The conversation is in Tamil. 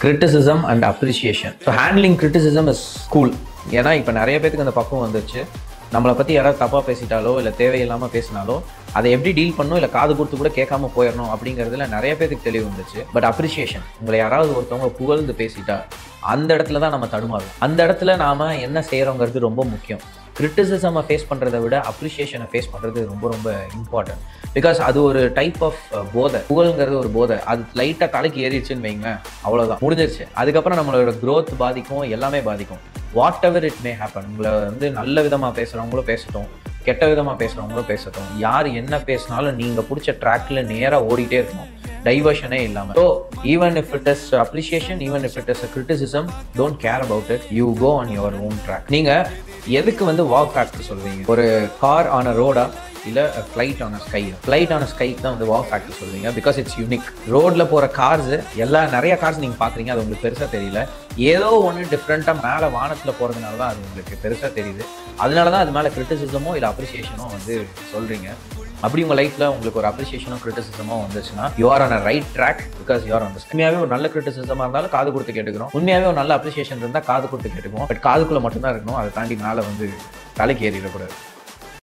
criticism and appreciation so handling criticism is cool ஏன்னா இப்போ நிறைய பேத்துக்கு அந்த பக்கம் வந்துருச்சு நம்மளை பற்றி யாராவது தப்பாக பேசிட்டாலோ இல்லை தேவையில்லாமல் பேசினாலோ அதை எப்படி டீல் பண்ணணும் இல்லை காது கொடுத்து கூட கேட்காம போயிடணும் அப்படிங்கிறதுல நிறைய பேத்துக்கு தெளிவு வந்துச்சு பட் அப்ரிசியேஷன் உங்களை யாராவது ஒருத்தவங்க புகழ்ந்து பேசிட்டா அந்த இடத்துல தான் நம்ம தடுமாறும் அந்த இடத்துல நாம என்ன செய்கிறோங்கிறது ரொம்ப முக்கியம் கிரிட்டிசிசமை ஃபேஸ் பண்ணுறதை விட அப்ரிசியேஷனை ஃபேஸ் பண்ணுறது ரொம்ப ரொம்ப இம்பார்ட்டன்ட் பிகாஸ் அது ஒரு டைப் ஆஃப் போதை புகழ்ங்கிறது ஒரு போதை அது லைட்டாக தலைக்கு ஏறிடுச்சுன்னு வைங்களேன் அவ்வளோதான் முடிஞ்சிருச்சு அதுக்கப்புறம் நம்மளோட growth பாதிக்கும் எல்லாமே பாதிக்கும் whatever it may happen உங்களை வந்து நல்ல விதமாக பேசுகிறவங்களும் பேசட்டும் கெட்ட விதமாக பேசுகிறவங்களும் பேசட்டும் யார் என்ன பேசினாலும் நீங்கள் பிடிச்ச ட்ராக்ல நேராக ஓடிட்டே இருக்கணும் டைவர்ஷனே இல்லாமல் so even if it is appreciation even if it is criticism don't care about it you go on your own track நீங்கள் எதுக்கு வந்து வாக் ஃபேக்டர் சொல்வீங்க ஒரு கார் ஆன் அ ரோடா இல்லை flight on a sky flight on a ஸ்கைக்கு தான் வந்து வாக் ஃபேக்டர் சொல்வீங்க பிகாஸ் இட்ஸ் யூனிக் ரோட்டில் போகிற கார்ஸ் எல்லா நிறைய கார்ஸ் நீங்கள் பார்க்குறீங்க அது உங்களுக்கு பெருசாக தெரியல ஏதோ ஒன்று டிஃப்ரெண்ட்டாக மேலே வானத்தில் போகிறதுனால தான் அது உங்களுக்கு பெருசாக தெரியுது அதனால தான் அது மேலே கிரிட்டிசிசமோ இல்லை அப்ரிசியேஷனோ வந்து சொல்கிறீங்க அப்படி உங்கள் லைஃப்பில் உங்களுக்கு ஒரு அப்ரிசியேஷனோ கிரிட்டிசிசமோ வந்துச்சுன்னா you are on a right track because you are on உண்மையாகவே ஒரு நல்ல கிரிட்டிசிசமாக இருந்தாலும் காது கொடுத்து கேட்டுக்கிறோம் உண்மையாகவே ஒரு நல்ல அப்ரிசியேஷன் இருந்தால் காது கொடுத்து கேட்டுக்குவோம் பட் காதுக்குள்ளே மட்டும்தான் இருக்கணும் அதை தாண்டி மேலே வந்து தலைக்கு ஏறிடக்கூடாது